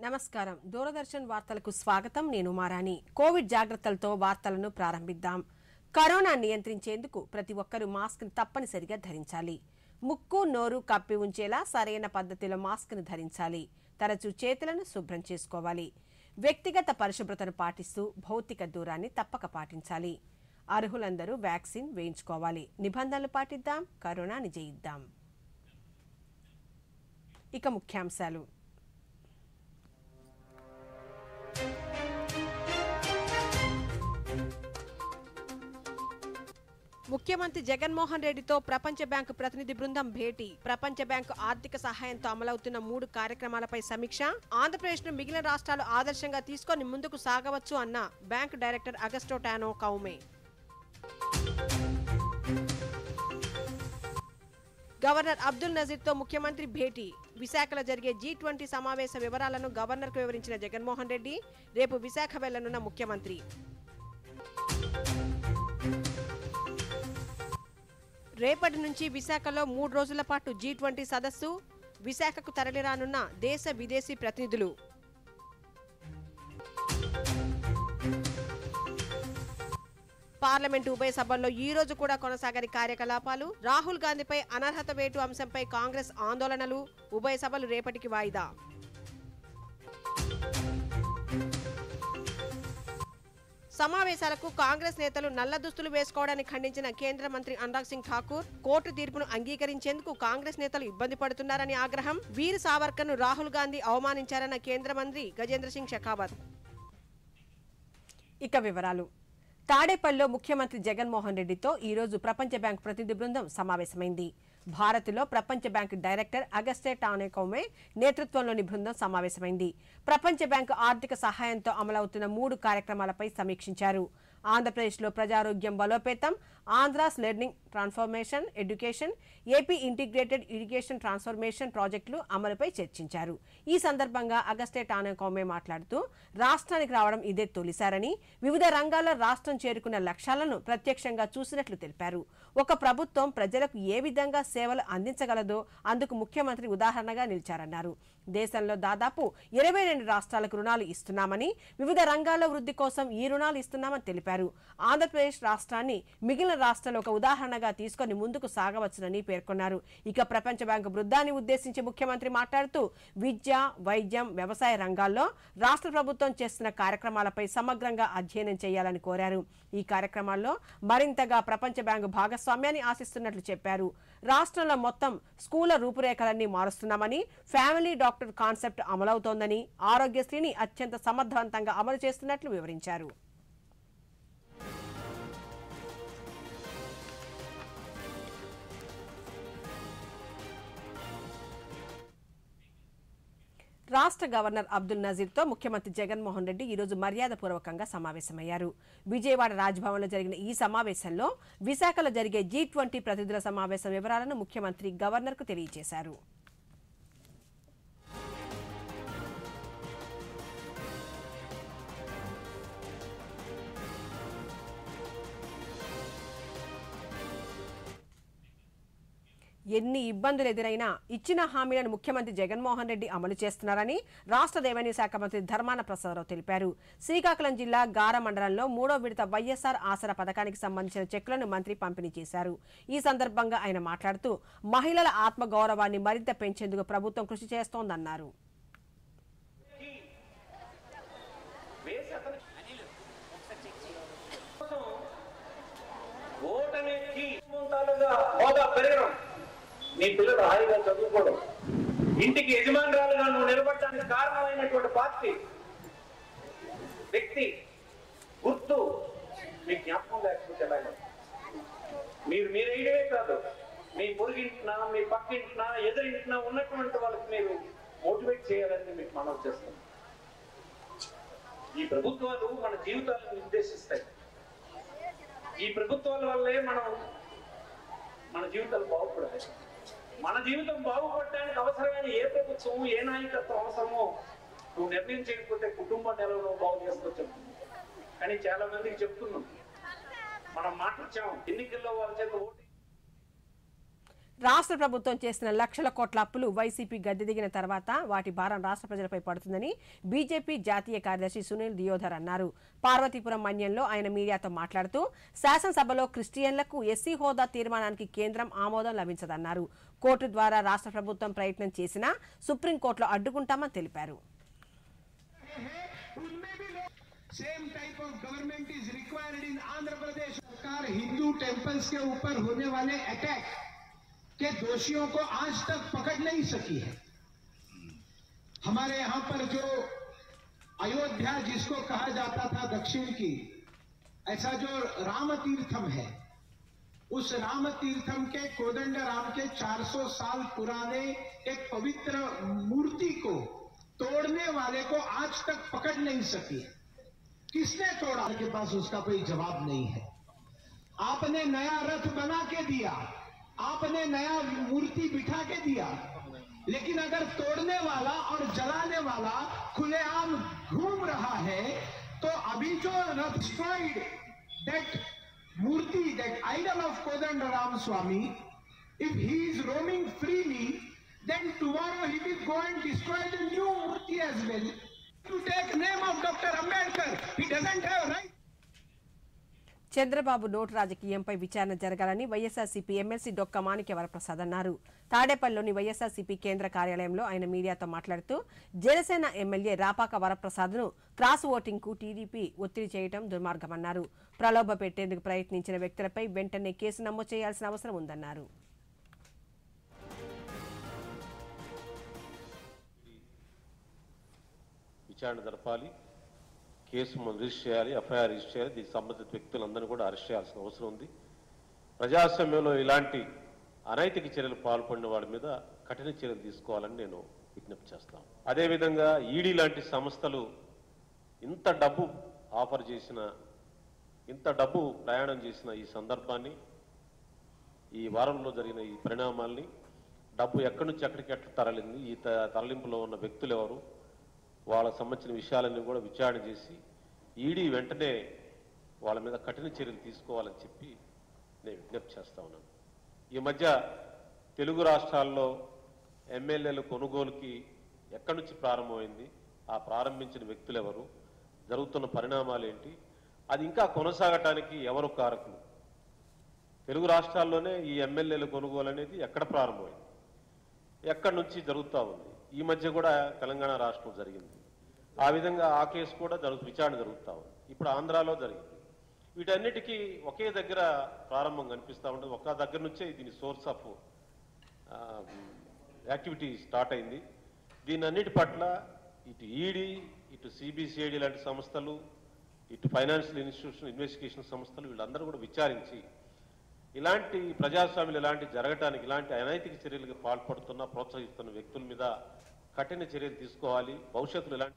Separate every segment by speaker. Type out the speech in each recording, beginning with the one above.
Speaker 1: నమస్కారం దూరదర్శన్ వార్తలకు స్వాగతం నేను మారాణి కోవిడ్ జాగ్రత్తలతో వార్తలను ప్రారంభిద్దాం కరోనా నియంత్రించేందుకు ప్రతి ఒక్కరూ మాస్క్ తప్పనిసరిగా ధరించాలి ముక్కు నోరు కప్పి ఉంచేలా సరైన పద్ధతిలో మాస్క్ ను ధరించాలి తరచూ చేతులను శుభ్రం చేసుకోవాలి వ్యక్తిగత పరిశుభ్రతను పాటిస్తూ భౌతిక దూరాన్ని తప్పక పాటించాలి అర్హులందరూ వ్యాక్సిన్ వేయించుకోవాలి నిబంధనలు పాటిద్దాం కరోనాని జయిద్దాం ఇక ముఖ్యాంశాలు ముఖ్యమంత్రి జగన్మోహన్ రెడ్డితో ప్రపంచ బ్యాంకు ప్రతినిధి బృందం భేటీ ప్రపంచ బ్యాంకు ఆర్థిక సహాయంతో అమలవుతున్న మూడు కార్యక్రమాలపై సమీక్ష ఆంధ్రప్రదేశ్ ను మిగిలిన రాష్ట్రాలు ఆదర్శంగా తీసుకొని ముందుకు సాగవచ్చు అన్న bank director Augusto Tano Kouame governor Abdul నజీర్తో ముఖ్యమంత్రి భేటీ విశాఖలో జరిగే జీ ట్వంటీ సమావేశ వివరాలను గవర్నర్కు వివరించిన జగన్మోహన్ రెడ్డి రేపు విశాఖ వెళ్లనున్న ముఖ్యమంత్రి రేపటి నుంచి విశాఖలో మూడు రోజుల పాటు జీ ట్వంటీ సదస్సు విశాఖకు తరలిరానున్న దేశ విదేశీ ప్రతినిధులు పార్లమెంటు ఉభయ సభల్లో ఈ రోజు కూడా కొనసాగని కార్యకలాపాలు రాహుల్ గాంధీపై అనర్హత వేటు అంశంపై కాంగ్రెస్ ఆందోళనలు ఉభయ సభలు రేపటికి వాయిదా సమావేశాలకు కాంగ్రెస్ నేతలు నల్ల దుస్తులు వేసుకోవడాన్ని ఖండించిన కేంద్ర మంత్రి అనురాగ్ సింగ్ ఠాకూర్ కోర్టు తీర్పును అంగీకరించేందుకు కాంగ్రెస్ నేతలు ఇబ్బంది పడుతున్నారని ఆగ్రహం వీర్ సావర్కర్ ను రాహుల్ గాంధీ అవమానించారన్న కేంద్ర మంత్రి గజేంద్ర సింగ్ షెకావత్ ఇక వివరాలు తాడేపల్లిలో ముఖ్యమంత్రి జగన్మోహన్ రెడ్డితో ఈ రోజు ప్రపంచ బ్యాంక్ ప్రతినిధి బృందం సమావేశమైంది భారత్లో ప్రపంచ బ్యాంక్ డైరెక్టర్ అగస్టే టానేకౌమే నేతృత్వంలోని బృందం సమావేశమైంది ప్రపంచ బ్యాంకు ఆర్థిక సహాయంతో అమలవుతున్న మూడు కార్యక్రమాలపై సమీక్షించారు ఆంధ్రప్రదేశ్లో ప్రజారోగ్యం బలోపేతం Andhra's learning transformation education AP integrated irrigation transformation ప్రాజెక్టులు అమలుపై చర్చించారు ఈ సందర్భంగా అగస్టే టానేకౌమే మాట్లాడుతూ రాష్ట్రానికి రావడం ఇదే తొలిసారని వివిధ రంగాల్లో రాష్ట్రం చేరుకున్న లక్ష్యాలను ప్రత్యక్షంగా చూసినట్లు తెలిపారు ఒక ప్రభుత్వం ప్రజలకు ఏ విధంగా సేవలు అందించగలదో అందుకు ముఖ్యమంత్రి ఉదాహరణగా నిలిచారన్నారు దేశంలో దాదాపు ఇరవై రెండు రాష్ట్రాలకు రుణాలు ఇస్తున్నామని వివిధ రంగాల్లో వృద్ధి కోసం ఈ రుణాలు ఇస్తున్నామని తెలిపారు ఆంధ్రప్రదేశ్ రాష్ట్రాన్ని మిగిలిన రాష్ట్రాలు ఒక ఉదాహరణగా తీసుకొని ముందుకు సాగవచ్చునని పేర్కొన్నారు ఇక ప్రపంచ బ్యాంకు బృందాన్ని ఉద్దేశించి ముఖ్యమంత్రి మాట్లాడుతూ విద్య వైద్యం వ్యవసాయ రంగాల్లో రాష్ట్ర ప్రభుత్వం చేస్తున్న కార్యక్రమాలపై సమగ్రంగా అధ్యయనం చేయాలని కోరారు ఈ కార్యక్రమాల్లో మరింతగా ప్రపంచ బ్యాంకు భాగస్వామ్యాన్ని ఆశిస్తున్నట్లు చెప్పారు రాష్ట్రంలో మొత్తం స్కూళ్ల రూపురేఖలన్నీ మారుస్తున్నామని ఫ్యామిలీ డాక్టర్ కాన్సెప్ట్ అమలవుతోందని ఆరోగ్యశ్రీని అత్యంత సమర్థవంతంగా అమలు చేస్తున్నట్లు వివరించారు రాష్ట్ర గవర్నర్ అబ్దుల్ నజీర్తో ముఖ్యమంత్రి జగన్మోహన్ రెడ్డి ఈరోజు మర్యాదపూర్వకంగా సమావేశమయ్యారు విజయవాడ రాజ్భవన్లో జరిగిన ఈ సమావేశంలో విశాఖలో జరిగే జీ ట్వంటీ ప్రతినిధుల సమావేశం వివరాలను ముఖ్యమంత్రి గవర్నర్కు తెలియజేశారు ఎన్ని ఇబ్బందులు ఎదురైనా ఇచ్చిన హామీలను ముఖ్యమంత్రి జగన్మోహన్ రెడ్డి అమలు చేస్తున్నారని రాష్ట్ర రెవెన్యూ శాఖ మంత్రి ధర్మాన ప్రసాదరావు తెలిపారు శ్రీకాకుళం జిల్లా గార మండలంలో మూడో విడత వైఎస్ఆర్ ఆసరా పథకానికి సంబంధించిన చెక్కులను మంత్రి పంపిణీ చేశారు ఈ సందర్భంగా ఆయన మాట్లాడుతూ మహిళల ఆత్మగౌరవాన్ని మరింత పెంచేందుకు ప్రభుత్వం కృషి చేస్తోందన్నారు
Speaker 2: ఓటమికి ముంతాలుగా హోదా పెరగడం నీ పిల్లలు హాయిగా చదువుకోవడం ఇంటికి యజమానురాలుగా నువ్వు నిలబడడానికి కారణమైనటువంటి పార్టీ వ్యక్తి గుర్తు మీ జ్ఞాపకం లేకపోతే ఎలాగ మీరు మీరు వేయడమే కాదు మీ పొరుగింటినా మీ పక్కింటినా ఎదురింటినా ఉన్నటువంటి వాళ్ళకి మీరు మోటివేట్ చేయాలని మీకు మనం చేస్తాం ఈ ప్రభుత్వాలు మన జీవితాలను నిర్దేశిస్తాయి ఈ ప్రభుత్వాల వల్లే మనం మన జీవితాలు బాగుపడాలి మన జీవితం బాగుపడడానికి అవసరమైన ఏ ప్రభుత్వం ఏ నాయకత్వం అవసరమో నువ్వు నిర్ణయం చేయకపోతే కుటుంబ నెలలో బాగు చేసుకోవచ్చు కానీ చాలా మందికి చెప్తున్నాం మనం మాట్లాడాం ఎన్నికల్లో వాళ్ళ చేత ఓటు
Speaker 1: రాష్ట్ర ప్రభుత్వం చేసిన లక్షల కోట్ల అప్పులు వైసీపీ గద్దె దిగిన తర్వాత వాటి భారం రాష్ట్ర ప్రజలపై పడుతుందని బీజేపీ జాతీయ కార్యదర్శి సునీల్ దియోధర్ అన్నారు పార్వతీపురం మన్యంలో ఆయన మీడియాతో మాట్లాడుతూ శాసనసభలో క్రిస్టియన్లకు ఎస్సీ హోదా తీర్మానానికి కేంద్రం ఆమోదం లభించదన్నారు కోర్టు ద్వారా రాష్ట్ర ప్రభుత్వం ప్రయత్నం చేసినా సుప్రీంకోర్టులో అడ్డుకుంటామని తెలిపారు
Speaker 3: उनमें भी लोग same type of government is required in Andhra Pradesh सरकार हिंदू टेम्पल्स के ऊपर होने वाले अटैक के दोषियों को आज तक पकड़ नहीं सकी है हमारे यहां पर जो अयोध्या जिसको कहा जाता था दक्षिण की ऐसा जो राम तीर्थम है उस राम तीर्थम के कोदंड राम के 400 साल पुराने एक पवित्र मूर्ति को तोड़ने वाले को आज तक पकड़ नहीं सकी किसने तोड़ा के पास उसका कोई जवाब नहीं है आपने नया रथ बना के दिया आपने नया मूर्ति बिठा के दिया लेकिन अगर तोड़ने वाला और जलाने वाला खुलेआम घूम रहा है तो अभी जो rath destroyed that murti that idol of Kodanda Rama Swamy if he is roaming freely then tomorrow he will go and destroy the new murti as well to take name of dr ambedkar he doesn't have right
Speaker 1: Chandrababu note రాజకీయంపై విచారణ జరగాలని YSRCP MLC డొక్క మాణిక్య వరప్రసాద్ అన్నారు తాడేపల్లిలోని వైఎస్ఆర్సీపీ కేంద్ర కార్యాలయంలో ఆయన మీడియాతో మాట్లాడుతూ జనసేన ఎమ్మెల్యే రాపాక వరప్రసాద్ను క్రాస్ ఓటింగ్కు టీడీపీ ఒత్తిడి చేయడం దుర్మార్గమన్నారు ప్రలోభ పెట్టేందుకు ప్రయత్నించిన వ్యక్తులపై వెంటనే కేసు నమోదు చేయాల్సిన అవసరం ఉందన్నారు
Speaker 4: విచారణ జరపాలి కేసు మనం రిజిస్టర్ చేయాలి ఎఫ్ఐఆర్ రిజిస్టర్ చేయాలి దీనికి సంబంధిత వ్యక్తులందరినీ కూడా అరెస్ట్ చేయాల్సిన అవసరం ఉంది ప్రజాస్వామ్యంలో ఇలాంటి అనైతిక చర్యలు పాల్పడిన వాళ్ళ మీద కఠిన చర్యలు తీసుకోవాలని నేను విజ్ఞప్తి చేస్తాను అదేవిధంగా ఈడీ లాంటి సంస్థలు ఇంత డబ్బు ఆఫర్ చేసిన ఇంత డబ్బు ప్రయాణం చేసిన ఈ సందర్భాన్ని ఈ వారంలో జరిగిన ఈ పరిణామాల్ని డబ్బు ఎక్కడి నుంచి ఎక్కడికి ఎట్లా తరలింది ఈ త- తరలింపులో ఉన్న వ్యక్తులు ఎవరు వాళ్ళకు సంబంధించిన విషయాలన్నీ కూడా విచారణ చేసి ఈడీ వెంటనే వాళ్ళ మీద కఠిన చర్యలు తీసుకోవాలని చెప్పి నేను విజ్ఞప్తి చేస్తా ఉన్నాను ఈ మధ్య తెలుగు రాష్ట్రాల్లో ఎమ్మెల్యేల కొనుగోలుకి ఎక్కడి నుంచి ప్రారంభమైంది ఆ ప్రారంభించిన వ్యక్తులు ఎవరు జరుగుతున్న పరిణామాలు ఏంటి అది ఇంకా కొనసాగటానికి ఎవరు కారకులు తెలుగు రాష్ట్రాల్లోనే ఈ ఎమ్మెల్యేల కొనుగోలు అనేది ఎక్కడ ప్రారంభమైంది ఎక్కడి నుంచి జరుగుతూ ఉంది ఈ మధ్య కూడా తెలంగాణ రాష్ట్రం జరిగింది ఆ విధంగా ఆ కేసు కూడా జరుగు విచారణ జరుగుతూ ఉంది ఇప్పుడు ఆంధ్రాలో జరిగింది వీటన్నిటికీ ఒకే దగ్గర ప్రారంభం కనిపిస్తూ ఉంటుంది ఒక దగ్గర నుంచే దీని సోర్స్ ఆఫ్ యాక్టివిటీ స్టార్ట్ అయింది దీని అన్నిటి పట్ల ఇటు ఈడీ ఇటు సిబిసిఐడి లాంటి సంస్థలు ఇటు ఫైనాన్షియల్ ఇన్స్టిట్యూషన్ ఇన్వెస్టిగేషన్ సంస్థలు వీళ్ళందరూ కూడా విచారించి ఇలాంటి ప్రజాస్వామ్యం ఇలాంటి జరగటానికి ఇలాంటి అనైతిక చర్యలకు పాల్పడుతున్న ప్రోత్సహిస్తున్న వ్యక్తుల మీద కఠిన చర్యలు తీసుకోవాలి భవిష్యత్తులో ఇలాంటి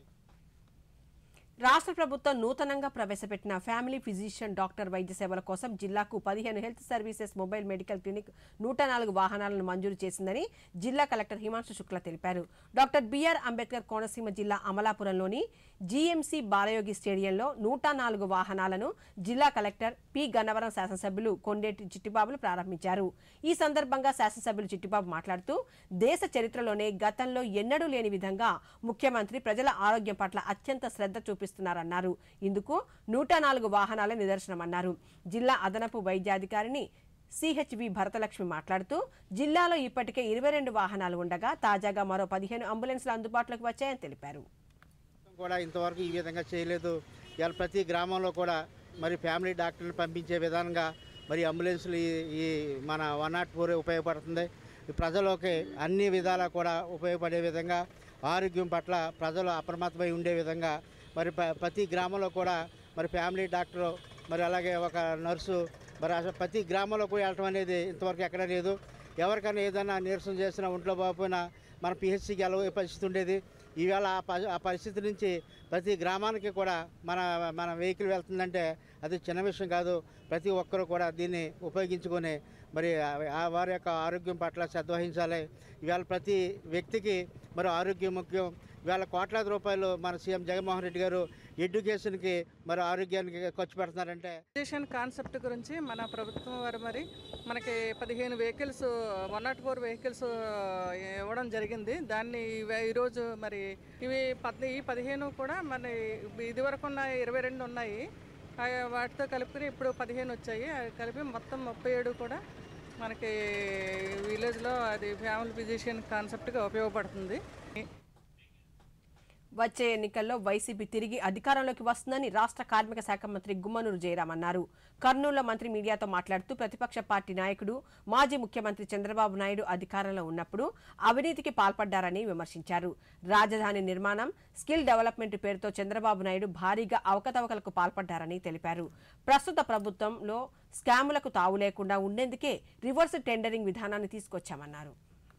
Speaker 1: రాష్ట్ర ప్రభుత్వం నూతనంగా ప్రవేశపెట్టిన ఫ్యామిలీ ఫిజిషియన్ డాక్టర్ వైద్య సేవల కోసం జిల్లాకు పదిహేను health services mobile medical clinic నూట నాలుగు వాహనాలను మంజూరు చేసిందని జిల్లా కలెక్టర్ హిమాంశు శుక్లా తెలిపారు డాక్టర్ బిఆర్ అంబేద్కర్ కోనసీమ జిల్లా అమలాపురంలోని జీఎంసీ బాలయోగి స్టేడియంలో నూట నాలుగు వాహనాలను జిల్లా కలెక్టర్ పి గన్నవరం శాసనసభ్యులు కొండేటి చిట్టిబాబులు ప్రారంభించారు ఈ సందర్భంగా శాసనసభ్యులు చిట్టిబాబు మాట్లాడుతూ దేశ చరిత్రలోనే గతంలో ఎన్నడూ లేని విధంగా ముఖ్యమంత్రి ప్రజల ఆరోగ్యం పట్ల అత్యంత శ్రద్ధ చూపిస్తున్నారన్నారు ఇందుకు నూట నాలుగు వాహనాల నిదర్శనమన్నారు జిల్లా అదనపు వైద్యాధికారిని సిహెచ్వి భరతలక్ష్మి మాట్లాడుతూ జిల్లాలో ఇప్పటికే ఇరవై రెండు వాహనాలు ఉండగా తాజాగా మరో పదిహేను అంబులెన్స్లు అందుబాటులోకి వచ్చాయని తెలిపారు
Speaker 5: కూడా ఇంతవరకు ఈ విధంగా చేయలేదు ఇవాళ ప్రతి గ్రామంలో కూడా మరి ఫ్యామిలీ డాక్టర్ని పంపించే విధానంగా మరి అంబులెన్స్లు ఈ ఈ మన వన్ నాట్ ఫోర్ ఉపయోగపడుతుంది ఈ ప్రజలకి అన్ని విధాలా కూడా ఉపయోగపడే విధంగా ఆరోగ్యం పట్ల ప్రజలు అప్రమత్తమై ఉండే విధంగా మరి ప- ప్రతి గ్రామంలో కూడా మరి ఫ్యామిలీ డాక్టరు మరి అలాగే ఒక నర్సు మరి అసలు ప్రతి గ్రామంలో కూడా వెళ్ళటం అనేది ఇంతవరకు ఎక్కడ లేదు ఎవరికైనా ఏదైనా నీరసం చేసినా ఒంట్లో బాగుపోయినా మన పిహెచ్సికి వెళ్ళే పరిస్థితి ఉండేది ఈవేళ ఆ ప- ఆ పరిస్థితి నుంచి ప్రతి గ్రామానికి కూడా మన మన వెహికల్ వెళ్తుందంటే అది చిన్న విషయం కాదు ప్రతి ఒక్కరూ కూడా దీన్ని ఉపయోగించుకొని మరి ఆ- ఆ వారి యొక్క ఆరోగ్యం పట్ల శ్రద్ధ వహించాలి ఇవాళ ప్రతి వ్యక్తికి మరి ఆరోగ్యం ముఖ్యం ఇవాళ కోట్లాది రూపాయలు మన సీఎం జగన్మోహన్ రెడ్డి గారు ఎడ్యుకేషన్కి మరి ఆరోగ్యానికి ఖర్చు పెడుతున్నారంటే
Speaker 6: ఎడ్యుకేషన్ కాన్సెప్ట్ గురించి మన ప్రభుత్వం వారు మరి మనకి పదిహేను vehicles one nought four vehicles ఇవ్వడం జరిగింది దాన్ని ఇవ- ఈరోజు మరి ఇవి పద్ ఈ పదిహేను కూడా మన ఇదివరకు ఉన్న ఇరవై రెండు ఉన్నాయి ఆ వాటితో కలిపి ఇప్పుడు పదిహేను వచ్చాయి అవి కలిపి మొత్తం ముప్పై ఏడు కూడా మనకి విలేజ్లో అది ఫ్యామిలీ ఫిజిషియన్ కాన్సెప్ట్గా ఉపయోగపడుతుంది
Speaker 1: వచ్చే ఎన్నికల్లో వైసీపీ తిరిగి అధికారంలోకి వస్తుందని రాష్ట్ర కార్మిక శాఖ మంత్రి గుమ్మనూరు జయరాం అన్నారు కర్నూలులో మంత్రి మీడియాతో మాట్లాడుతూ ప్రతిపక్ష పార్టీ నాయకుడు మాజీ ముఖ్యమంత్రి చంద్రబాబు నాయుడు అధికారంలో ఉన్నప్పుడు అవినీతికి పాల్పడ్డారని విమర్శించారు రాజధాని నిర్మాణం స్కిల్ డెవలప్మెంట్ పేరుతో చంద్రబాబు నాయుడు భారీగా అవకతవకలకు పాల్పడ్డారని తెలిపారు ప్రస్తుత ప్రభుత్వంలో స్కాములకు తావు లేకుండా ఉండేందుకే రివర్స్ టెండరింగ్ విధానాన్ని తీసుకొచ్చామన్నారు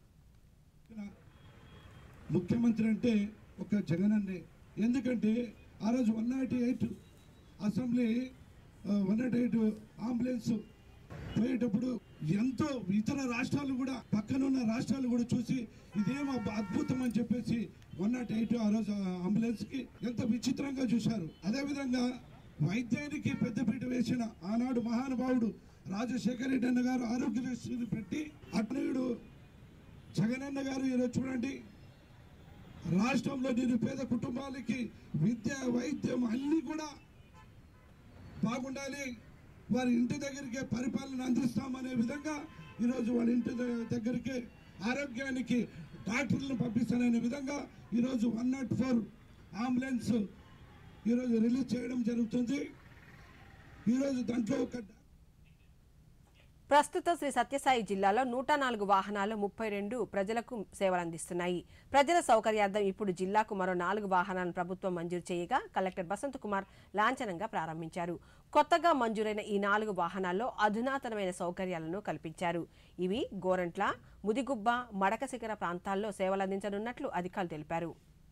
Speaker 7: ముఖ్యమంత్రి అంటే ఒక జగన్ అన్నే ఎందుకంటే ఆ రోజు one nought eight assembly one nought eight ambulance పోయేటప్పుడు ఎంతో ఇతర రాష్ట్రాలు కూడా పక్కనున్న రాష్ట్రాలు కూడా చూసి ఇదేమో అద్భుతం అని చెప్పేసి వన్ నాట్ ఎయిట్ ఆ రోజు అంబులెన్స్ కి ఎంత విచిత్రంగా చూశారు అదేవిధంగా వైద్యానికి పెద్దపీట వేసిన ఆనాడు మహానుభావుడు రాజశేఖర రెడ్డి అన్న గారు ఆరోగ్యశ్రీని పెట్టి అట్నయుడు జగనన్న గారు ఈరోజు చూడండి రాష్ట్రంలో నిరుపేద కుటుంబాలకి విద్య వైద్యం అన్ని కూడా బాగుండాలి వారి ఇంటి దగ్గరికే పరిపాలన అందిస్తామనే విధంగా ఈరోజు వాళ్ళ ఇంటి ద- దగ్గరికి ఆరోగ్యానికి డాక్టర్లను పంపిస్తాననే విధంగా ఈరోజు వన్ నాట్ ఫోర్ అంబులెన్స్ ఈరోజు రిలీజ్ చేయడం జరుగుతుంది ఈరోజు దాంట్లో ఒక
Speaker 1: ప్రస్తుతం శ్రీ సత్యసాయి జిల్లాలో నూట నాలుగు వాహనాలు ముప్పై రెండు ప్రజలకు సేవలందిస్తున్నాయి ప్రజల సౌకర్యార్థం ఇప్పుడు జిల్లాకు మరో నాలుగు వాహనాలను ప్రభుత్వం మంజూరు చేయగా కలెక్టర్ బసంత్ కుమార్ లాంఛనంగా ప్రారంభించారు కొత్తగా మంజూరైన ఈ నాలుగు వాహనాల్లో అధునాతనమైన సౌకర్యాలను కల్పించారు ఇవి గోరంట్ల ముదిగుబ్బ మడకశిఖర ప్రాంతాల్లో సేవలందించనున్నట్లు అధికారులు తెలిపారు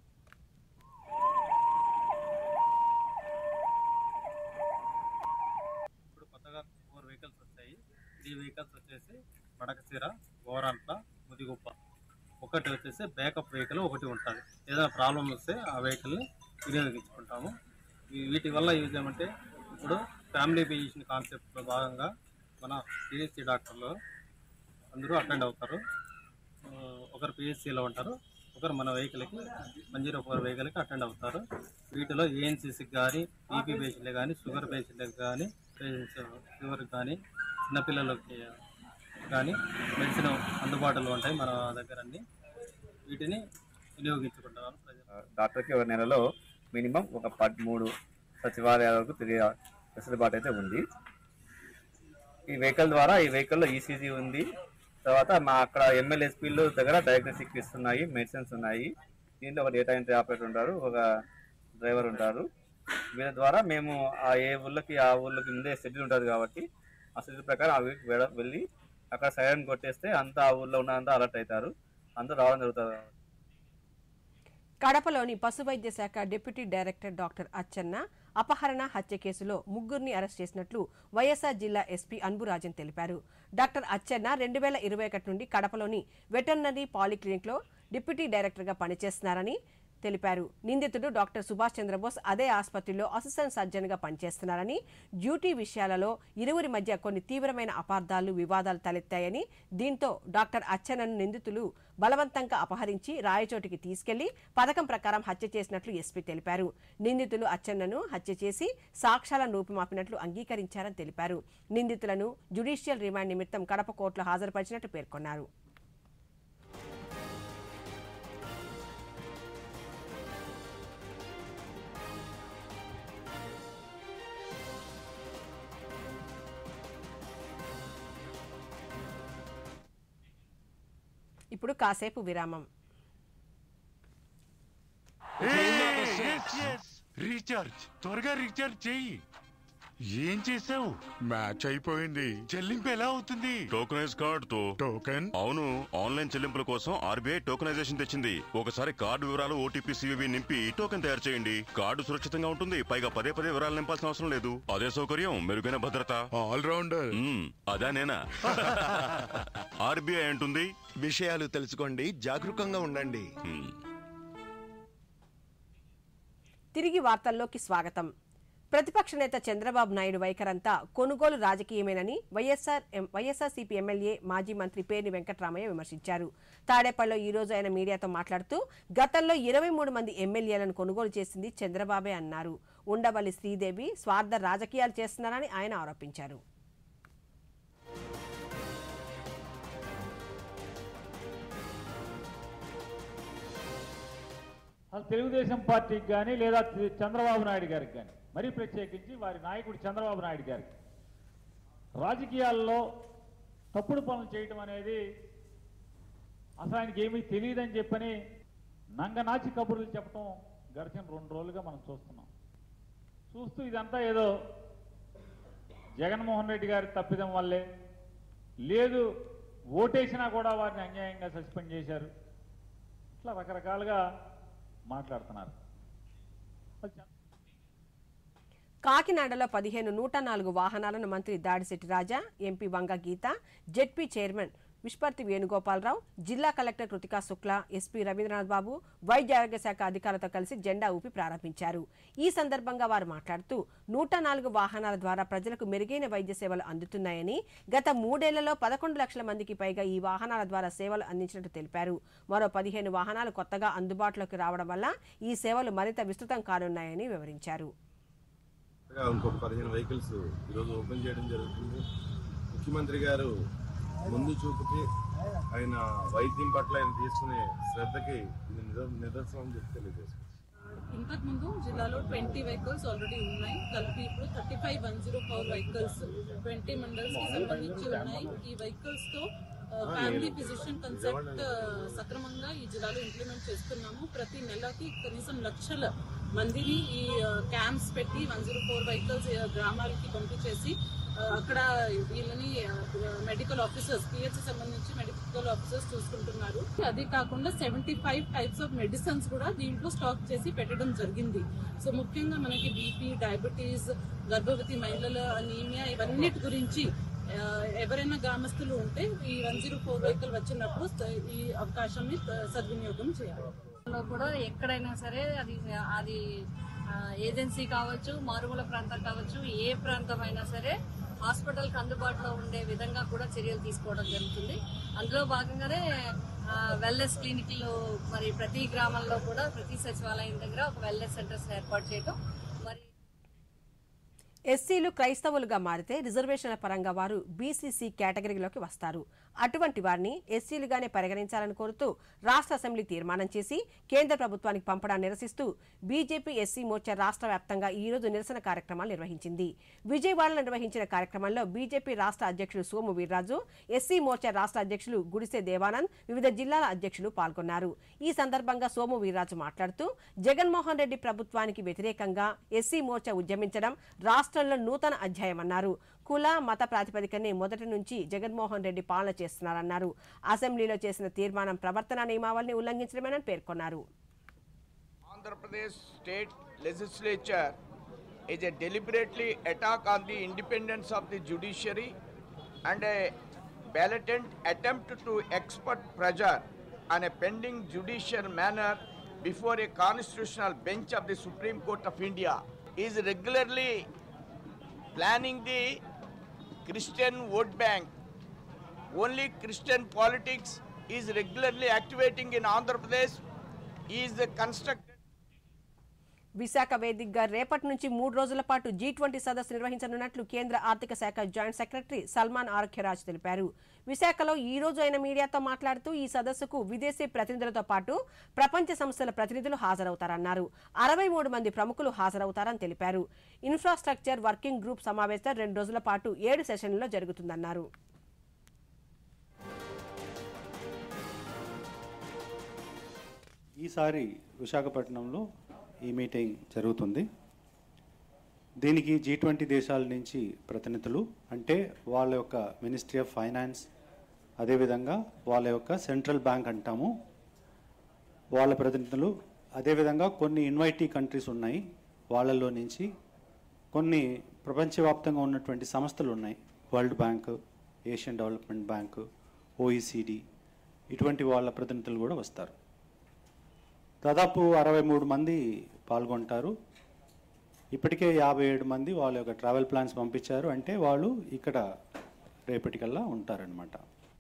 Speaker 8: ఇప్పుడు కొత్తగా ఫోర్ వెహికల్స్ వచ్చాయి త్రీ వెహికల్స్ వచ్చేసి మడకసీర గోరంట్ల ముదిగుప్ప ఒకటి వచ్చేసి బ్యాకప్ వెహికల్ ఒకటి ఉంటుంది ఏదైనా ప్రాబ్లం వస్తే ఆ వెహికల్ని వినియోగించుకుంటాము ఈ- వీటి వల్ల యూజ్ ఏమంటే ఇప్పుడు ఫ్యామిలీ ఫిజిషియన్ కాన్సెప్ట్లో భాగంగా మన పిహెచ్సి డాక్టర్లు అందరూ అటెండ్ అవుతారు ఆ, ఒకరు పిహెచ్సిలో ఉంటారు ఒకరు మన వెహికల్కి వన్ జీరో ఫోర్ వెహికల్కి అటెండ్ అవుతారు వీటిలో ఏఎన్సీసీకి కానీ బీపీ పేషెంట్లకు కానీ షుగర్ పేషెంట్లకు కానీ షుగర్కి కానీ చిన్నపిల్లలకి కానీ మెడిసిన్ అందుబాటులో ఉంటాయి మన దగ్గర అన్ని వీటిని వినియోగించుకుంటున్నారు ప్రజలు
Speaker 9: డాక్టర్కి ఒక నెలలో మినిమం ఒక పదమూడు సచివాలయాలకు తిరిగే వెసులుబాటు అయితే ఉంది ఈ వెహికల్ ద్వారా ఈ వెహికల్లో ఈసీజీ ఉంది తర్వాత మా అక్కడ ఎమ్మెల్యేస్పీలు దగ్గర డయాగ్నోస్టిక్ ఇస్తున్నాయి మెడిసిన్స్ ఉన్నాయి దీంట్లో ఒక డేటా ఎంట్రీ ఆపరేటర్ ఉంటారు ఒక డ్రైవర్ ఉంటారు వీళ్ళ ద్వారా మేము ఆ ఏ ఊళ్ళకి ఆ ఊళ్ళకి ముందే షెడ్యూల్ ఉంటుంది కాబట్టి ఆ షెడ్యూల్ ప్రకారం ఆ ఊరికి వెడ- వెళ్ళి అక్కడ సైరన్ కొట్టేస్తే అంతా ఆ ఊళ్ళో ఉన్న అంతా అలర్ట్ అవుతారు అందరూ రావడం జరుగుతుంది
Speaker 1: కడపలోని పశు వైద్య శాఖ డిప్యూటీ డైరెక్టర్ డాక్టర్ అచ్చెన్న అపహరణ హత్య కేసులో ముగ్గురిని అరెస్ట్ చేసినట్లు వైఎస్ఆర్ జిల్లా ఎస్పీ అన్బురాజన్ తెలిపారు డాక్టర్ అచ్చెన్న రెండు వేల ఇరవై ఒకటి నుండి కడపలోని వెటర్నరీ పాలిక్లినిక్లో డిప్యూటీ డైరెక్టర్గా పనిచేస్తున్నారని తెలిపారు నిందితుడు డాక్టర్ సుభాష్ చంద్రబోస్ అదే ఆసుపత్రిలో అసిస్టెంట్ సర్జన్గా పనిచేస్తున్నారని డ్యూటీ విషయాలలో ఇరువురి మధ్య కొన్ని తీవ్రమైన అపార్థాలు వివాదాలు తలెత్తాయని దీంతో డాక్టర్ అచ్చెన్నను నిందితులు బలవంతంగా అపహరించి రాయచోటికి తీసుకెళ్లి పథకం ప్రకారం హత్య చేసినట్లు ఎస్పీ తెలిపారు నిందితులు అచ్చెన్నను హత్య చేసి సాక్ష్యాలను రూపుమాపినట్లు అంగీకరించారని తెలిపారు నిందితులను జ్యుడిషియల్ రిమాండ్ నిమిత్తం కడప కోర్టులో హాజరుపరిచినట్టు పేర్కొన్నారు ఇప్పుడు కాసేపు విరామం
Speaker 10: రీఛార్జ్ త్వరగా రీఛార్జ్ చెయ్యి ఏం చేసావు
Speaker 11: మ్యాచ్ అయిపోయింది
Speaker 10: చెల్లింపు ఎలా అవుతుంది
Speaker 11: టోకనైజ్ కార్డ్ తో
Speaker 10: టోకెన్
Speaker 11: అవును ఆన్లైన్ చెల్లింపుల కోసం ఆర్బీఐ టోకనైజేషన్ తెచ్చింది ఒకసారి కార్డు వివరాలు ఓటీపీ సివివి నింపి టోకెన్ తయారు చేయండి కార్డు సురక్షితంగా ఉంటుంది పైగా పదే పదే వివరాలు నింపాల్సిన అవసరం లేదు అదే సౌకర్యం మెరుగైన భద్రత
Speaker 10: ఆల్ రౌండర్
Speaker 11: మ్మ్, అదా నేనా ఆర్బీఐ అంటుంది
Speaker 12: విషయాలు తెలుసుకోండి జాగరూకంగా ఉండండి
Speaker 11: మ్మ్.
Speaker 1: తిరిగి వార్తల్లోకి స్వాగతం ప్రతిపక్ష నేత చంద్రబాబు నాయుడు వైఖరంతా కొనుగోలు రాజకీయమేనని వైఎస్ఆర్ ఎం- వైఎస్ఆర్సీపీ ఎమ్మెల్యే మాజీ మంత్రి పేర్ని వెంకట్రామయ్య విమర్శించారు తాడేపల్లిలో ఈ రోజు ఆయన మీడియాతో మాట్లాడుతూ గతంలో ఇరవై మూడు మంది ఎమ్మెల్యేలను కొనుగోలు చేసింది చంద్రబాబే అన్నారు ఉండవల్లి శ్రీదేవి స్వార్థ రాజకీయాలు చేస్తున్నారని ఆయన ఆరోపించారు
Speaker 12: అసలు తెలుగుదేశం పార్టీకి కానీ లేదా తి- చంద్రబాబు నాయుడు గారికి కానీ మరీ ప్రత్యేకించి వారి నాయకుడు చంద్రబాబు నాయుడు గారికి రాజకీయాల్లో తప్పుడు పనులు చేయటం అనేది అసలు ఆయనకి ఏమీ తెలియదని చెప్పని నంగనాచి కబుర్లు చెప్పడం గడిచిన రెండు రోజులుగా మనం చూస్తున్నాం చూస్తూ ఇదంతా ఏదో జగన్మోహన్ రెడ్డి గారి తప్పిదం వల్లే లేదు ఓటేసినా కూడా వారిని అన్యాయంగా సస్పెండ్ చేశారు ఇట్లా రకరకాలుగా మాట్లాడుతున్నారు
Speaker 1: కాకినాడలో పదిహేను నూట నాలుగు వాహనాలను మంత్రి Dadisetti Raja MP Vanga Geetha ZP chairman Vishparthi Venugopalarao జిల్లా కలెక్టర్ కృతికా శుక్లా ఎస్పీ రవీంద్రనాథ్ బాబు వైద్య ఆరోగ్య శాఖ అధికారులతో కలిసి జెండా ఊపి ప్రారంభించారు ఈ సందర్భంగా వారు మాట్లాడుతూ నూట నాలుగు వాహనాల ద్వారా ప్రజలకు మెరుగైన వైద్య సేవలు అందుతున్నాయని గత మూడేళ్లలో పదకొండు లక్షల మందికి పైగా ఈ వాహనాల ద్వారా సేవలు అందించినట్టు తెలిపారు మరో పదిహేను వాహనాలు కొత్తగా అందుబాటులోకి రావడం వల్ల ఈ సేవలు మరింత విస్తృతం కానున్నాయని వివరించారు
Speaker 13: కొత్తగా ఇంకొక పదిహేను వెహికల్స్ ఈరోజు ఓపెన్ చేయడం జరుగుతుంది ముఖ్యమంత్రి గారు ముందు చూపుకి ఆయన వైద్యం పట్ల ఆయన తీసుకునే శ్రద్ధకి ఇది నిద- నిదర్శనం అని చెప్పి తెలియజేస్తున్నాను
Speaker 14: ఇంతకు ముందు జిల్లాలో ట్వంటీ వెహికల్స్ ఆల్రెడీ ఉన్నాయి కలిపి ఇప్పుడు thirty five one zero four vehicles twenty mandals కి సంబంధించి ఉన్నాయి ఈ వెహికల్స్ తో ఫ్యామిలీ ఫిజిషియన్ కన్సెప్ట్ సక్రమంగా ఈ జిల్లాలో ఇంప్లిమెంట్ చేస్తున్నాము ప్రతి నెలకి కనీసం లక్షల మందిని ఈ క్యాంప్స్ పెట్టి వన్ జీరో ఫోర్ వెహికల్స్ గ్రామాలకి పంపించేసి ఆ, అక్కడ వీళ్ళని మెడికల్ ఆఫీసర్స్ పిహెచ్ సంబంధించి మెడికల్ ఆఫీసర్స్ చూసుకుంటున్నారు అది కాకుండా seventy five types of medicines కూడా దీంట్లో స్టాక్ చేసి పెట్టడం జరిగింది సో ముఖ్యంగా మనకి బీపీ డయాబెటీస్ గర్భవతి మహిళల అనీమియా ఇవన్నిటి గురించి ఆ, ఎవరైనా గ్రామస్తులు ఉంటే ఈ వన్ జీరో ఫోర్ వెహికల్ వచ్చినప్పుడు స- ఈ అవకాశాన్ని స- సద్వినియోగం చేయాలి
Speaker 15: లో కూడా ఎక్కడైనా సరే అది అది ఆ, ఏజెన్సీ కావచ్చు మారుమూల ప్రాంతం కావచ్చు ఏ ప్రాంతం అయినా సరే హాస్పిటల్కి అందుబాటులో ఉండే విధంగా కూడా చర్యలు తీసుకోవడం జరుగుతుంది అందులో భాగంగానే వెల్నెస్ క్లినిక్లు మరి ప్రతి గ్రామంలో కూడా ప్రతి సచివాలయం దగ్గర ఒక వెల్నెస్ సెంటర్స్ ఏర్పాటు చేయడం మరి
Speaker 1: ఎస్సీలు క్రైస్తవులుగా మారితే రిజర్వేషన్ల పరంగా వారు బీసీసీ కేటగిరీలోకి వస్తారు అటువంటి వారిని ఎస్సీలుగానే పరిగణించాలని కోరుతూ రాష్ట్ర అసెంబ్లీ తీర్మానం చేసి కేంద్ర ప్రభుత్వానికి పంపడాన్ని నిరసిస్తూ బీజేపీ ఎస్సీ మోర్చా రాష్ట్ర వ్యాప్తంగా ఈ రోజు నిరసన కార్యక్రమాలు నిర్వహించింది విజయవాడలో నిర్వహించిన కార్యక్రమంలో బీజేపీ రాష్ట్ర అధ్యక్షులు సోము వీర్రాజు ఎస్సీ మోర్చా రాష్ట్ర అధ్యక్షులు గుడిసె దేవానంద్ వివిధ జిల్లాల అధ్యక్షులు పాల్గొన్నారు ఈ సందర్భంగా సోము వీర్రాజు మాట్లాడుతూ జగన్మోహన్ రెడ్డి ప్రభుత్వానికి వ్యతిరేకంగా ఎస్సీ మోర్చా ఉద్యమించడం రాష్ట్రంలో నూతన అధ్యాయమన్నారు కుల మత ప్రాతిపదికనే మొదటి నుంచి జగన్మోహన్ రెడ్డి పాలన చేస్తున్నారన్నారు అసెంబ్లీలో చేసిన తీర్మానం ప్రవర్తన నియమావళిని ఉల్లంఘించడమేనని పేర్కొన్నారు
Speaker 16: Andhra Pradesh state legislature is a deliberately attack on the independence of the judiciary and a blatant attempt to expert pressure on a pending judicial manner before a constitutional bench of the Supreme Court of India is regularly planning the Christian vote bank. Only Christian politics is regularly activating in Andhra Pradesh is constructed
Speaker 1: Visakha వేదికగా రేపటి నుంచి మూడు రోజుల పాటు G twenty సదస్సు నిర్వహించనున్నట్లు కేంద్ర ఆర్థిక శాఖ జాయింట్ సెక్రటరీ సల్మాన్ ఆరోగ్యరాజ్ తెలిపారు విశాఖలో ఈ రోజు ఆయన మీడియాతో మాట్లాడుతూ ఈ సదస్సుకు విదేశీ ప్రతినిధులతో పాటు ప్రపంచ సంస్థల ప్రతినిధులు హాజరవుతారన్నారు అరవై మూడు మంది ప్రముఖులు హాజరవుతారని తెలిపారు ఇన్ఫ్రాస్ట్రక్చర్ వర్కింగ్ గ్రూప్ సమావేశం రెండు రోజుల పాటు ఏడు సెషన్లలో జరుగుతుందన్నారు
Speaker 17: ఈసారి విశాఖపట్నంలో ఈ మీటింగ్ జరుగుతుంది దీనికి జీ ట్వంటీ దేశాల నుంచి ప్రతినిధులు అంటే వాళ్ళ యొక్క మినిస్ట్రీ ఆఫ్ ఫైనాన్స్ అదేవిధంగా వాళ్ళ యొక్క సెంట్రల్ బ్యాంక్ అంటాము వాళ్ళ ప్రతినిధులు అదేవిధంగా కొన్ని ఇన్వైటీ కంట్రీస్ ఉన్నాయి వాళ్ళల్లో నుంచి కొన్ని ప్రపంచవ్యాప్తంగా ఉన్నటువంటి సంస్థలు ఉన్నాయి world bank Asian development bank OECD ఇటువంటి వాళ్ళ ప్రతినిధులు కూడా వస్తారు దాదాపు అరవై మూడు మంది పాల్గొంటారు ఇప్పటికే యాభై ఏడు మంది వాళ్ళ యొక్క ట్రావెల్ ప్లాన్స్ పంపించారు అంటే వాళ్ళు ఇక్కడ రేపటికల్లా ఉంటారనమాట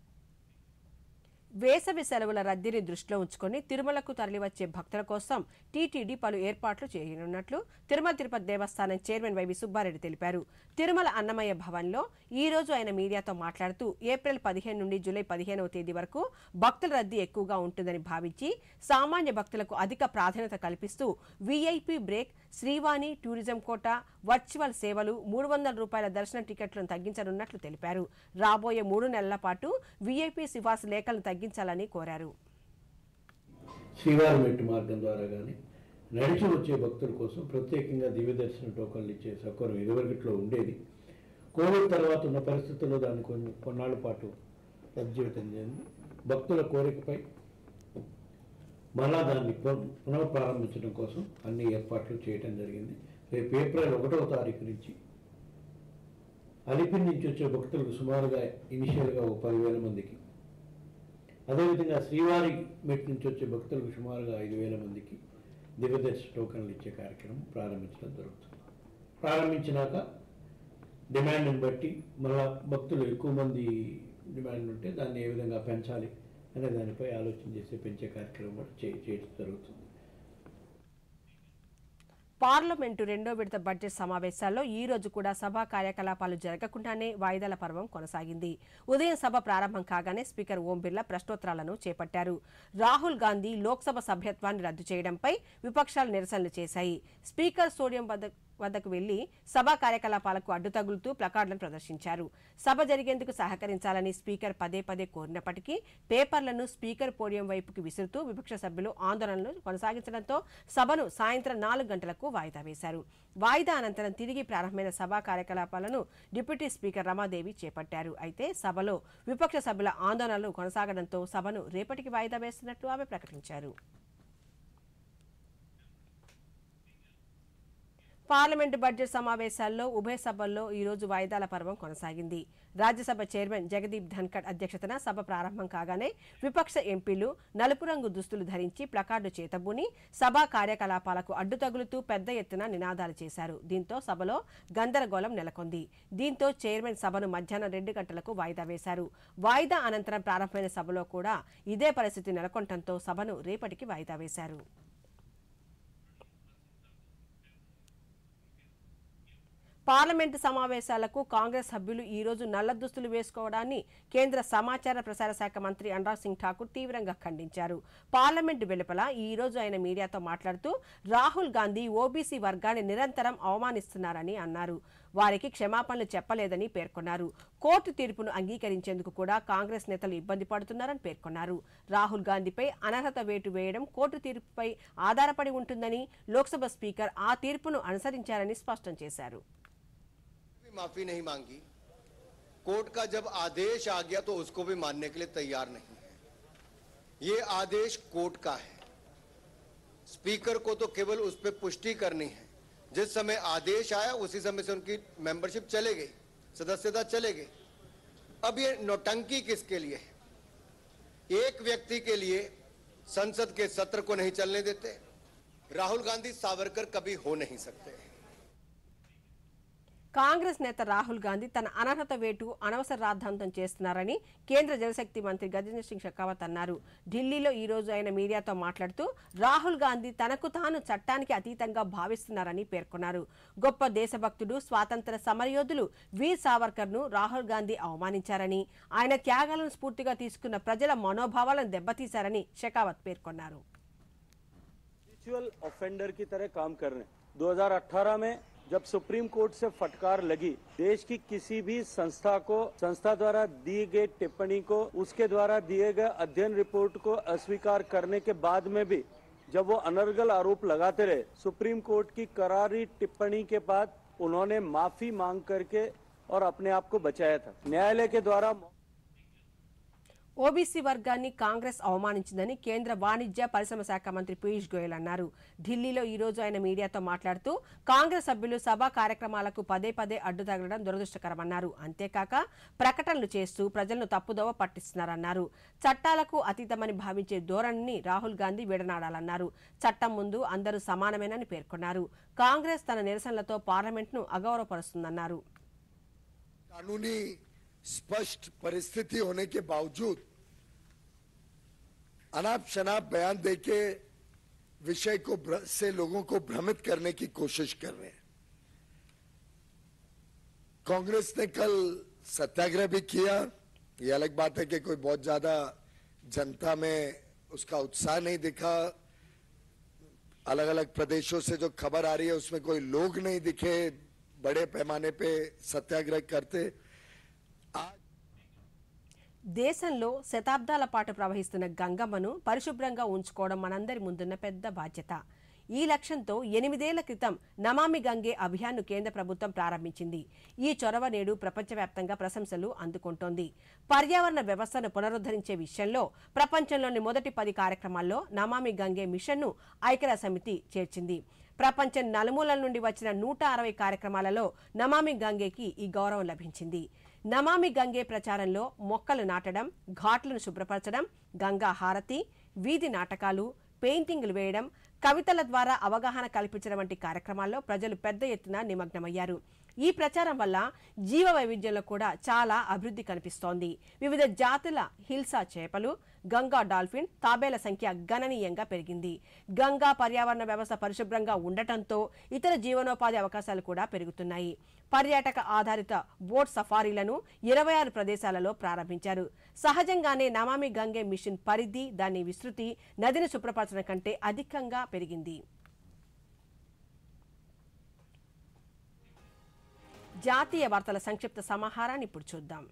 Speaker 1: వేసవి సెలవుల రద్దీని దృష్టిలో ఉంచుకొని తిరుమలకు తరలివచ్చే భక్తుల కోసం టీటీడీ పలు ఏర్పాట్లు చేయనున్నట్లు తిరుమల తిరుపతి దేవస్థానం చైర్మన్ వైవి సుబ్బారెడ్డి తెలిపారు తిరుమల అన్నమయ్య భవన్లో ఈ రోజు ఆయన మీడియాతో మాట్లాడుతూ ఏప్రిల్ పదిహేను నుండి జూలై పదిహేనవ తేదీ వరకు భక్తుల రద్దీ ఎక్కువగా ఉంటుందని భావించి సామాన్య భక్తులకు అధిక ప్రాధాన్యత కల్పిస్తూ VIP break Srivani tourism quota virtual సేవలు మూడు వందల రూపాయల దర్శన టికెట్లను తగ్గించనున్నట్లు తెలిపారు రాబోయే మూడు నెలల పాటు వీఐపీ సిఫార్సు లేఖలను తగ్గించాలని కోరారు
Speaker 18: శ్రీవారి మెట్టు మార్గం ద్వారా కానీ నడిచి వచ్చే భక్తుల కోసం ప్రత్యేకంగా దివ్య దర్శన టోకన్లు ఇచ్చే సౌకర్యం ఇదివరకట్లో ఉండేది కోవిడ్ తర్వాత ఉన్న పరిస్థితుల్లో దాన్ని కొన్ని కొన్నాళ్ళ పాటు రద్దు చేయడం జరిగింది భక్తుల కోరికపై మళ్ళా దాన్ని పున- పునఃప్రారంభించడం కోసం అన్ని ఏర్పాట్లు చేయడం జరిగింది రేపు ఏప్రిల్ ఒకటవ తారీఖు నుంచి అలిపిరి నుంచి వచ్చే భక్తులకు సుమారుగా ఇనిషియల్గా ఒక పదివేల మందికి అదేవిధంగా శ్రీవారి మెట్ నుంచి వచ్చే భక్తులకు సుమారుగా ఐదు వేల మందికి దివ్యదర్శ టోకన్లు ఇచ్చే కార్యక్రమం ప్రారంభించడం జరుగుతుంది ప్రారంభించినాక డిమాండ్ని బట్టి మళ్ళా భక్తులు ఎక్కువ మంది డిమాండ్ ఉంటే దాన్ని ఏ విధంగా పెంచాలి అనే దానిపై ఆలోచన చేసి పెంచే కార్యక్రమం కూడా చే- చేయడం జరుగుతుంది
Speaker 1: పార్లమెంటు రెండో విడత బడ్జెట్ సమావేశాల్లో ఈ రోజు కూడా సభా కార్యకలాపాలు జరగకుండానే వాయిదాల పర్వం కొనసాగింది ఉదయం సభ ప్రారంభం కాగానే స్పీకర్ ఓం బిర్లా ప్రశ్నోత్తరాలను చేపట్టారు రాహుల్ గాంధీ లోక్సభ సభ్యత్వాన్ని రద్దు చేయడంపై విపక్షాలు నిరసనలు చేశాయి స్పీకర్ సోడియం వద్ద వద్దకు వెళ్లి సభా కార్యకలాపాలకు అడ్డు తగులుతూ ప్లకార్డులను ప్రదర్శించారు సభ జరిగేందుకు సహకరించాలని స్పీకర్ పదే పదే కోరినప్పటికీ పేపర్లను స్పీకర్ పోడియం వైపుకి విసురుతూ విపక్ష సభ్యులు ఆందోళనలు కొనసాగించడంతో సభను సాయంత్రం నాలుగు గంటలకు వాయిదా వేశారు వాయిదా అనంతరం తిరిగి ప్రారంభమైన సభా కార్యకలాపాలను డిప్యూటీ స్పీకర్ రమాదేవి చేపట్టారు అయితే సభలో విపక్ష సభ్యుల ఆందోళనలు కొనసాగడంతో సభను రేపటికి వాయిదా వేస్తున్నట్లు ఆమె ప్రకటించారు పార్లమెంటు బడ్జెట్ సమావేశాల్లో ఉభయ సభల్లో ఈ రోజు వాయిదాల పర్వం కొనసాగింది రాజ్యసభ చైర్మన్ జగదీప్ ధన్కడ్ అధ్యక్షతన సభ ప్రారంభం కాగానే విపక్ష ఎంపీలు నలుపు రంగు దుస్తులు ధరించి ప్లకార్డు చేతబూని సభా కార్యకలాపాలకు అడ్డు తగులుతూ పెద్ద ఎత్తున నినాదాలు చేశారు దీంతో సభలో గందరగోళం నెలకొంది దీంతో చైర్మన్ సభను మధ్యాహ్నం రెండు గంటలకు వాయిదా వేశారు వాయిదా అనంతరం ప్రారంభమైన సభలో కూడా ఇదే పరిస్థితి నెలకొనడంతో సభను రేపటికి వాయిదా వేశారు పార్లమెంటు సమావేశాలకు కాంగ్రెస్ సభ్యులు ఈ రోజు నల్ల దుస్తులు వేసుకోవడాన్ని కేంద్ర సమాచార ప్రసార శాఖ మంత్రి అనురాగ్ సింగ్ ఠాకూర్ తీవ్రంగా ఖండించారు పార్లమెంటు వెలుపల ఈ రోజు ఆయన మీడియాతో మాట్లాడుతూ రాహుల్ గాంధీ ఓబీసీ వర్గాన్ని నిరంతరం అవమానిస్తున్నారని అన్నారు వారికి క్షమాపణలు చెప్పలేదని పేర్కొన్నారు కోర్టు తీర్పును అంగీకరించేందుకు కూడా కాంగ్రెస్ నేతలు ఇబ్బంది పడుతున్నారని పేర్కొన్నారు రాహుల్ గాంధీపై అనర్హత వేటు వేయడం కోర్టు తీర్పుపై ఆధారపడి ఉంటుందని లోక్సభ స్పీకర్ ఆ తీర్పును అనుసరించారని స్పష్టం చేశారు
Speaker 19: भी माफी नहीं मांगी कोर्ट का जब आदेश आ गया तो उसको भी मानने के लिए तैयार नहीं है ये आदेश कोर्ट का है स्पीकर को तो केवल उस पर पुष्टि करनी है जिस समय आदेश आया उसी समय से उनकी मेंबरशिप चले गई सदस्यता चले गई अब ये नौटंकी किसके लिए है एक व्यक्ति के लिए संसद के सत्र को नहीं चलने देते राहुल गांधी सावरकर कभी हो नहीं सकते
Speaker 1: కాంగ్రెస్ నేత రాహుల్ గాంధీ తన అనర్హత వేటు అనవసర రాద్ధాంతం చేస్తున్నారని కేంద్ర జలశక్తి మంత్రి గజేంద్ర సింగ్ షెకావత్ అన్నారు ఢిల్లీలో ఈ రోజు ఆయన మీడియాతో మాట్లాడుతూ రాహుల్ గాంధీ తనకు తాను చట్టానికి అతీతంగా భావిస్తున్నారని పేర్కొన్నారు గొప్ప దేశభక్తుడు స్వాతంత్ర సమరయోధులు వీర్ సావర్కర్ ను రాహుల్ గాంధీ అవమానించారని ఆయన త్యాగాలను స్ఫూర్తిగా తీసుకున్న ప్రజల మనోభావాలను దెబ్బతీశారని షెకావత్ పేర్కొన్నారు
Speaker 20: रिचुअल ऑफेंडर की तरह काम कर रहे हैं 2018 में जब सुप्रीम कोर्ट से फटकार लगी देश की किसी भी संस्था को संस्था द्वारा दी गई टिप्पणी को उसके द्वारा दिए गए अध्ययन रिपोर्ट को अस्वीकार करने के बाद में भी जब वो अनर्गल आरोप लगाते रहे सुप्रीम कोर्ट की करारी टिप्पणी के बाद उन्होंने माफी मांग करके और अपने आप को बचाया था न्यायालय के द्वारा
Speaker 1: ఓబీసీ వర్గాన్ని కాంగ్రెస్ అవమానించిందని కేంద్ర వాణిజ్య పరిశ్రమ శాఖ మంత్రి పీయూష్ గోయల్ అన్నారు ఢిల్లీలో ఈ రోజు ఆయన మీడియాతో మాట్లాడుతూ కాంగ్రెస్ సభ్యులు సభా కార్యక్రమాలకు పదే పదే అడ్డు తగలడం దురదృష్టకరమన్నారు అంతేకాక ప్రకటనలు చేస్తూ ప్రజలను తప్పుదోవ పట్టిస్తున్నారన్నారు చట్టాలకు అతీతమని భావించే ధోరణిని రాహుల్ గాంధీ విడనాడాలన్నారు చట్టం ముందు అందరూ సమానమేనని పేర్కొన్నారు కాంగ్రెస్ తన నిరసనలతో పార్లమెంట్ను అగౌరవపరుస్తుందన్నారు
Speaker 21: कानूनी स्पष्ट परिस्थिति होने के बावजूद अनाप शनाप बयान देके विषय को भ्र- से लोगों को भ्रमित करने की कोशिश कर रहे हैं कांग्रेस ने कल सत्याग्रह भी किया ये अलग बात है कि कोई बहुत ज्यादा जनता में उसका उत्साह नहीं दिखा अलग अलग प्रदेशों से जो खबर आ रही है उसमें कोई लोग नहीं दिखे बड़े पैमाने पे सत्याग्रह करते
Speaker 1: దేశంలో శతాబ్దాల పాటు ప్రవహిస్తున్న గంగమ్మను పరిశుభ్రంగా ఉంచుకోవడం మనందరి ముందున్న పెద్ద బాధ్యత ఈ లక్ష్యంతో ఎనిమిదేళ్ల క్రితం నమామి గంగే అభియాన్ను కేంద్ర ప్రభుత్వం ప్రారంభించింది ఈ చొరవ నేడు ప్రపంచవ్యాప్తంగా ప్రశంసలు అందుకుంటోంది పర్యావరణ వ్యవస్థను పునరుద్ధరించే విషయంలో ప్రపంచంలోని మొదటి పది కార్యక్రమాల్లో నమామి గంగే మిషన్ను ఐక్యరాజ్య సమితి చేర్చింది ప్రపంచం నలుమూలల నుండి వచ్చిన నూట అరవై కార్యక్రమాలలో నమామి గంగేకి ఈ గౌరవం లభించింది నమామి గంగే ప్రచారంలో మొక్కలు నాటడం ఘాట్లను శుభ్రపరచడం గంగా హారతి వీధి నాటకాలు పెయింటింగ్లు వేయడం కవితల ద్వారా అవగాహన కల్పించడం వంటి కార్యక్రమాల్లో ప్రజలు పెద్ద ఎత్తున నిమగ్నమయ్యారు ఈ ప్రచారం వల్ల జీవ వైవిధ్యంలో కూడా చాలా అభివృద్ధి కనిపిస్తోంది వివిధ జాతుల హిల్సా చేపలు గంగా డాల్ఫిన్ తాబేల సంఖ్య గణనీయంగా పెరిగింది గంగా పర్యావరణ వ్యవస్థ పరిశుభ్రంగా ఉండటంతో ఇతర జీవనోపాధి అవకాశాలు కూడా పెరుగుతున్నాయి పర్యాటక ఆధారిత బోట్ సఫారీలను ఇరవై ఆరు ప్రదేశాలలో ప్రారంభించారు సహజంగానే నమామి గంగే మిషన్ పరిధి దాని విస్తృతి నదిని శుభ్రపరచడం కంటే అధికంగా పెరిగింది జాతీయ వార్తల సంక్షిప్త సమాహారాన్ని ఇప్పుడు చూద్దాం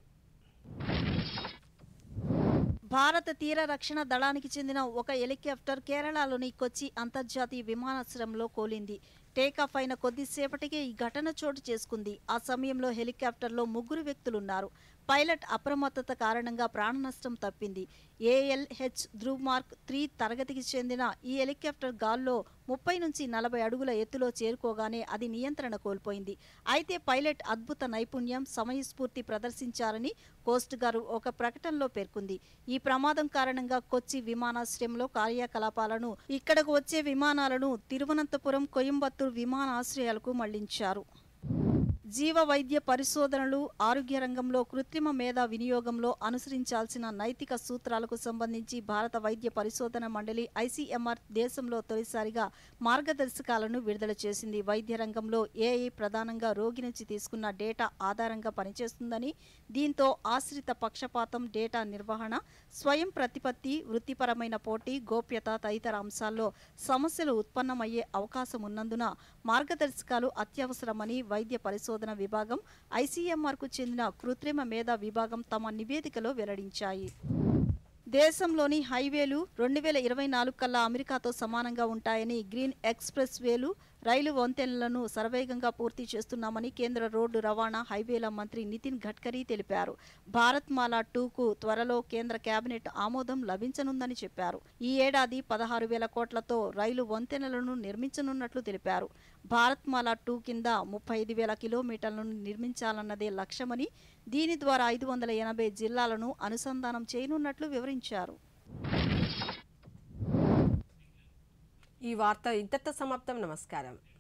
Speaker 22: భారత తీర రక్షణ దళానికి చెందిన ఒక హెలికాప్టర్ కేరళలోని కొచ్చి అంతర్జాతీయ విమానాశ్రయంలో కోలింది టేకాఫ్ అయిన కొద్దిసేపటికే ఈ ఘటన చోటు చేసుకుంది ఆ సమయంలో హెలికాప్టర్లో ముగ్గురు వ్యక్తులున్నారు పైలట్ అప్రమత్తత కారణంగా ప్రాణ నష్టం తప్పింది ఏఎల్హెచ్ ధ్రువ్ మార్క్ త్రీ తరగతికి చెందిన ఈ హెలికాప్టర్ గాల్లో ముప్పై నుంచి నలభై అడుగుల ఎత్తులో చేరుకోగానే అది నియంత్రణ కోల్పోయింది అయితే పైలట్ అద్భుత నైపుణ్యం సమయస్ఫూర్తి ప్రదర్శించారని కోస్ట్ గారు ఒక ప్రకటనలో పేర్కొంది ఈ ప్రమాదం కారణంగా కొచ్చి విమానాశ్రయంలో కార్యకలాపాలను ఇక్కడకు వచ్చే విమానాలను తిరువనంతపురం కోయంబత్తూరు విమానాశ్రయాలకు మళ్లించారు జీవ వైద్య పరిశోధనలు ఆరోగ్య రంగంలో కృత్రిమ మేధ వినియోగంలో అనుసరించాల్సిన నైతిక సూత్రాలకు సంబంధించి భారత వైద్య పరిశోధన మండలి ఐసీఎంఆర్ దేశంలో తొలిసారిగా మార్గదర్శకాలను విడుదల చేసింది వైద్య రంగంలో ఏఐ ప్రధానంగా రోగి నుంచి తీసుకున్న డేటా ఆధారంగా పనిచేస్తుందని దీంతో ఆశ్రిత పక్షపాతం డేటా నిర్వహణ స్వయం ప్రతిపత్తి వృత్తిపరమైన పోటీ గోప్యత తదితర అంశాల్లో సమస్యలు ఉత్పన్నమయ్యే అవకాశం ఉన్నందున మార్గదర్శకాలు అత్యవసరమని వైద్య పరిశోధన విభాగం ఐసీఎంఆర్కు చెందిన కృత్రిమ మేధ విభాగం తమ నివేదికలో వెల్లడించాయి దేశంలోని హైవేలు రెండు వేల ఇరవై నాలుగు కల్లా అమెరికాతో సమానంగా ఉంటాయని గ్రీన్ ఎక్స్ప్రెస్ వేలు రైలు వంతెనలను సర్వేగంగా పూర్తి చేస్తున్నామని కేంద్ర రోడ్డు రవాణా హైవేల మంత్రి నితిన్ గడ్కరీ తెలిపారు భారత్ మాలా టూకు త్వరలో కేంద్ర కేబినెట్ ఆమోదం లభించనుందని చెప్పారు ఈ ఏడాది పదహారు వేల కోట్లతో రైలు వంతెనలను నిర్మించనున్నట్లు తెలిపారు భారత్ మాలా టూ కింద ముప్పై ఐదు వేల కిలోమీటర్లను నిర్మించాలన్నదే లక్ష్యమని దీని ద్వారా ఐదు వందల ఎనభై జిల్లాలను అనుసంధానం చేయనున్నట్లు వివరించారు
Speaker 1: ఈ వార్త ఇంతటితో సమాప్తం నమస్కారం